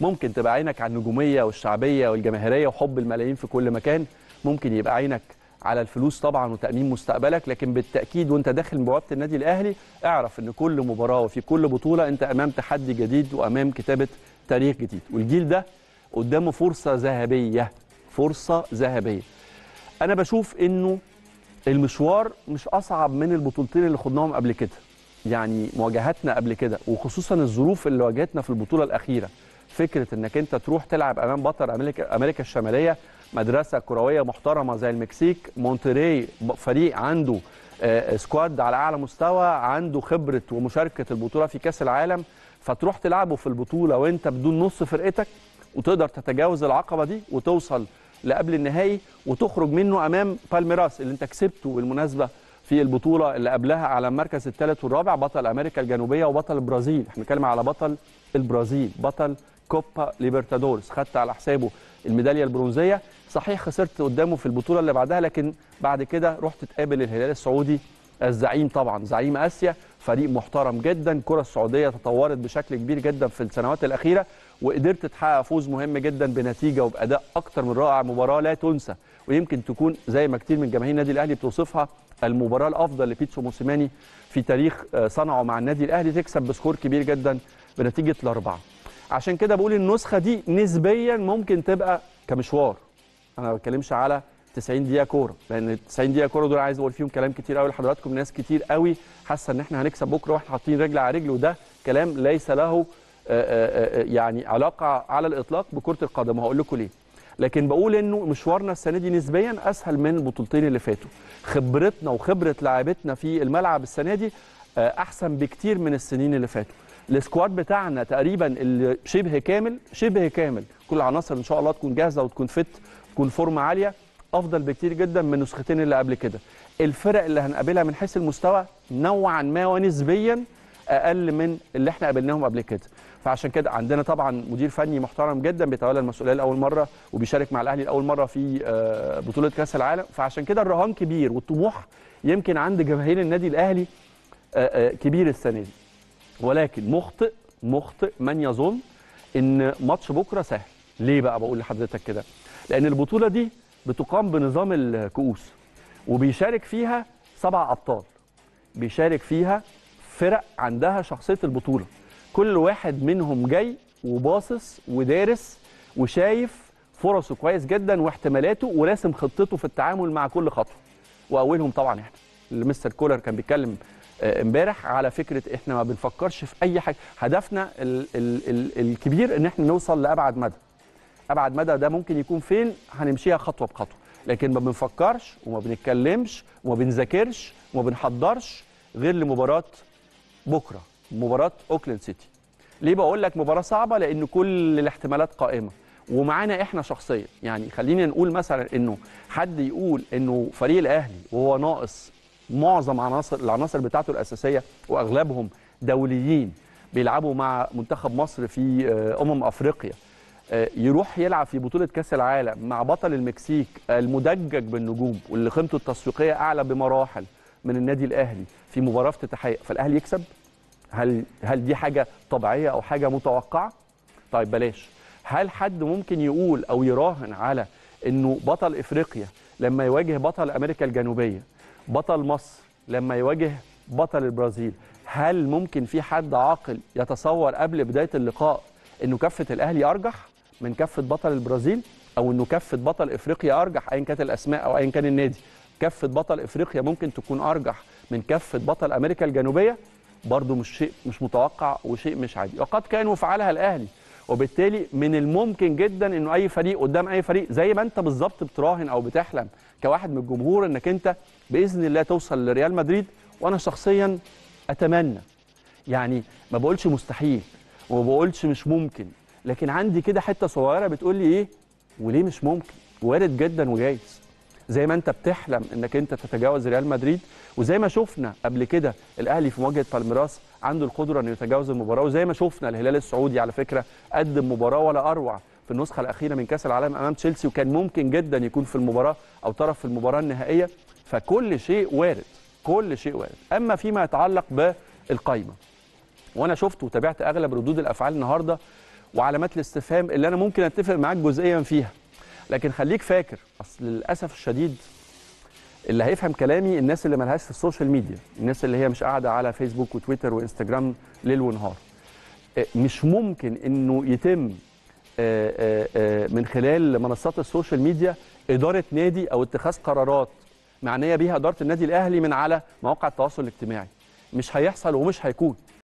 ممكن تبقى عينك على النجوميه والشعبيه والجماهيريه وحب الملايين في كل مكان ممكن يبقى عينك على الفلوس طبعا وتامين مستقبلك لكن بالتاكيد وانت داخل بوابه النادي الاهلي اعرف ان كل مباراه وفي كل بطوله انت امام تحدي جديد وامام كتابه تاريخ جديد والجيل ده قدامه فرصه ذهبيه فرصه ذهبيه انا بشوف انه المشوار مش اصعب من البطولتين اللي خدناهم قبل كده يعني مواجهاتنا قبل كده وخصوصا الظروف اللي واجهتنا في البطوله الاخيره فكره انك انت تروح تلعب امام بطل امريكا امريكا الشماليه مدرسه كرويه محترمه زي المكسيك مونتري فريق عنده آه، سكواد على اعلى مستوى عنده خبره ومشاركه البطوله في كاس العالم فتروح تلعبه في البطوله وانت بدون نص فرقتك وتقدر تتجاوز العقبه دي وتوصل لقبل النهائي وتخرج منه امام بالميراس اللي انت كسبته بالمناسبه في البطوله اللي قبلها على المركز الثالث والرابع بطل امريكا الجنوبيه وبطل البرازيل احنا بنتكلم على بطل البرازيل بطل كوبا ليبرتادورس خدت على حسابه الميداليه البرونزيه صحيح خسرت قدامه في البطوله اللي بعدها لكن بعد كده رحت تقابل الهلال السعودي الزعيم طبعا زعيم اسيا فريق محترم جدا الكره السعوديه تطورت بشكل كبير جدا في السنوات الاخيره وقدرت تحقق فوز مهم جدا بنتيجه وباداء اكتر من رائع مباراه لا تنسى ويمكن تكون زي ما كتير من جماهير النادي الاهلي بتوصفها المباراه الافضل لبيتسو موسيماني في تاريخ آه، صنعه مع النادي الاهلي تكسب بسكور كبير جدا بنتيجه الاربعه عشان كده بقول النسخه دي نسبيا ممكن تبقى كمشوار انا ما بتكلمش على 90 دقيقه كوره لان ال 90 دقيقه كوره دول عايز اقول فيهم كلام كتير قوي لحضراتكم ناس كتير قوي حاسه ان احنا هنكسب بكره واحنا حاطين رجل على رجل وده كلام ليس له آه، آه، آه، يعني علاقه على الاطلاق بكره القدم وهقول لكم ليه لكن بقول انه مشوارنا السنه دي نسبيا اسهل من البطولتين اللي فاتوا خبرتنا وخبره لاعبتنا في الملعب السنه دي آه، احسن بكتير من السنين اللي فاتوا السكواد بتاعنا تقريبا اللي شبه كامل شبه كامل كل العناصر ان شاء الله تكون جاهزه وتكون فت تكون فورمه عاليه افضل بكتير جدا من النسختين اللي قبل كده الفرق اللي هنقابلها من حيث المستوى نوعا ما ونسبيا اقل من اللي احنا قابلناهم قبل كده فعشان كده عندنا طبعا مدير فني محترم جدا بيتولى المسؤوليه لاول مره وبيشارك مع الاهلي لاول مره في آه، بطوله كاس العالم فعشان كده الرهان كبير والطموح يمكن عند جماهير النادي الاهلي آه، آه، كبير السنه دي ولكن مخطئ مخطئ من يظن ان ماتش بكره سهل ليه بقى بقول لحضرتك كده لان البطوله دي بتقام بنظام الكؤوس وبيشارك فيها سبع ابطال بيشارك فيها فرق عندها شخصيه البطوله كل واحد منهم جاي وباصص ودارس وشايف فرصه كويس جدا واحتمالاته وراسم خطته في التعامل مع كل خطوه واولهم طبعا احنا اللي مستر كولر كان بيتكلم آه، امبارح على فكره احنا ما بنفكرش في اي حاجه هدفنا ال ال ال الكبير ان احنا نوصل لابعد مدى ابعد مدى ده ممكن يكون فين هنمشيها خطوه بخطوه لكن ما بنفكرش وما بنتكلمش وما بنذاكرش وما بنحضرش غير لمباراه بكره مباراه اوكلاند سيتي ليه بقول لك مباراه صعبه لان كل الاحتمالات قائمه ومعانا احنا شخصيا يعني خلينا نقول مثلا انه حد يقول انه فريق الاهلي وهو ناقص معظم عناصر العناصر بتاعته الاساسيه واغلبهم دوليين بيلعبوا مع منتخب مصر في آه، امم افريقيا آه، يروح يلعب في بطوله كاس العالم مع بطل المكسيك المدجج بالنجوم واللي قيمته التسويقيه اعلى بمراحل من النادي الاهلي في مباراه افتتاحيه فالاهلي يكسب هل هل دي حاجه طبيعيه او حاجه متوقعه طيب بلاش هل حد ممكن يقول او يراهن على انه بطل افريقيا لما يواجه بطل امريكا الجنوبيه بطل مصر لما يواجه بطل البرازيل هل ممكن في حد عاقل يتصور قبل بدايه اللقاء انه كفه الاهلي ارجح من كفه بطل البرازيل او انه كفه بطل افريقيا ارجح ايا كانت الاسماء او ايا كان النادي كفه بطل افريقيا ممكن تكون ارجح من كفه بطل امريكا الجنوبيه برضه مش شيء مش متوقع وشيء مش عادي وقد كان وفعلها الاهلي وبالتالي من الممكن جدا انه اي فريق قدام اي فريق زي ما انت بالظبط بتراهن او بتحلم كواحد من الجمهور انك انت باذن الله توصل لريال مدريد وانا شخصيا اتمنى يعني ما بقولش مستحيل وما بقولش مش ممكن لكن عندي كده حته صغيره بتقول لي ايه وليه مش ممكن وارد جدا وجايز زي ما انت بتحلم انك انت تتجاوز ريال مدريد وزي ما شفنا قبل كده الاهلي في مواجهه بالميراس عنده القدره انه يتجاوز المباراه وزي ما شفنا الهلال السعودي على فكره قدم مباراه ولا اروع في النسخه الاخيره من كاس العالم امام تشيلسي وكان ممكن جدا يكون في المباراه او طرف في المباراه النهائيه فكل شيء وارد كل شيء وارد اما فيما يتعلق بالقايمه وانا شفت وتابعت اغلب ردود الافعال النهارده وعلامات الاستفهام اللي انا ممكن اتفق معاك جزئيا فيها لكن خليك فاكر اصل للاسف الشديد اللي هيفهم كلامي الناس اللي ملهاش في السوشيال ميديا الناس اللي هي مش قاعده على فيسبوك وتويتر وانستجرام ليل ونهار آه، مش ممكن انه يتم آه، آه، آه، من خلال منصات السوشيال ميديا اداره نادي او اتخاذ قرارات معنيه بيها اداره النادي الاهلي من على مواقع التواصل الاجتماعي مش هيحصل ومش هيكون